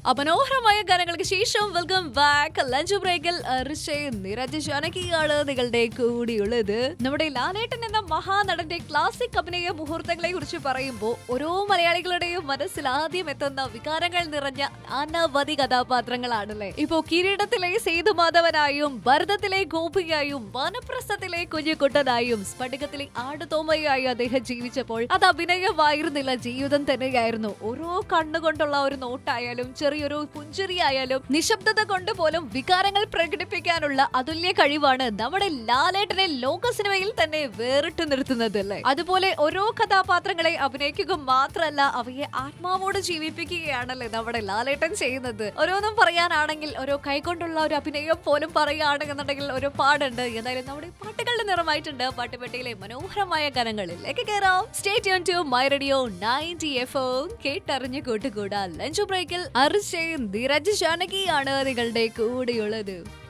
അമനോഹരമായ ഗാനങ്ങൾക്ക് ശേഷം welcome back lunch ബ്രേക്കിൽ ഋഷയും നിരജ് ജാനകിയാണ് നിങ്ങളുടെ കൂടിയുള്ളത് നമ്മുടെ ലാലേട്ടൻ എന്ന മഹാനടന്റെ ക്ലാസിക് അഭിനയ മുഹൂർത്തങ്ങളെ കുറിച്ച് പറയുമ്പോൾ ഓരോ മലയാളികളുടെയും മനസ്സിൽ ആദ്യം എത്തുന്ന വികാരങ്ങൾ നിറഞ്ഞ അനവധി കഥാപാത്രങ്ങളാണല്ലേ ഇപ്പോ കിരീടത്തിലെ സേതുമാധവനായും ഭരതത്തിലെ ഗോപിയായും വനപ്രസ്ഥത്തിലെ കുഞ്ഞുകുട്ടനായും സ്ഫടികത്തിലെ ആടുതോമയായി അദ്ദേഹം ജീവിച്ചപ്പോൾ അത് അഭിനയമായിരുന്നില്ല ജീവിതം തന്നെയായിരുന്നു ഓരോ കണ്ണുകൊണ്ടുള്ള ഒരു നോട്ടായാലും ചെറിയൊരു പുഞ്ചിരിയായാലും നിശബ്ദത കൊണ്ട് പോലും വികാരങ്ങൾ പ്രകടിപ്പിക്കാനുള്ള അതുല്യ കഴിവാണ് നമ്മുടെ ലാലേട്ടനെ ലോക സിനിമയിൽ തന്നെ വേറിട്ട് നിർത്തുന്നത് അല്ലേ അതുപോലെ ഓരോ കഥാപാത്രങ്ങളെ അഭിനയിക്കുക മാത്രമല്ല അവയെ ആത്മാവോട് ജീവിപ്പിക്കുകയാണല്ലേ നമ്മുടെ ലാലേട്ടൻ ചെയ്യുന്നത് ഓരോന്നും പറയാനാണെങ്കിൽ ഓരോ കൈകൊണ്ടുള്ള ഒരു അഭിനയം പോലും പറയുകയാണെന്നുണ്ടെങ്കിൽ ഒരു പാടുണ്ട് എന്തായാലും നമ്മുടെ പാട്ടുകളുടെ നിറമായിട്ടുണ്ട് പാട്ടുപെട്ടിയിലെ മനോഹരമായ ഗാനങ്ങളിലേക്ക് കയറാം state to my radio ninety F കേട്ടറിഞ്ഞ് കൂട്ടുകൂടാ ലഞ്ച് ബ്രേക്കിൽ അർഷയും ധീരജ് ജാനകിയാണ് നിങ്ങളുടെ കൂടെയുള്ളത്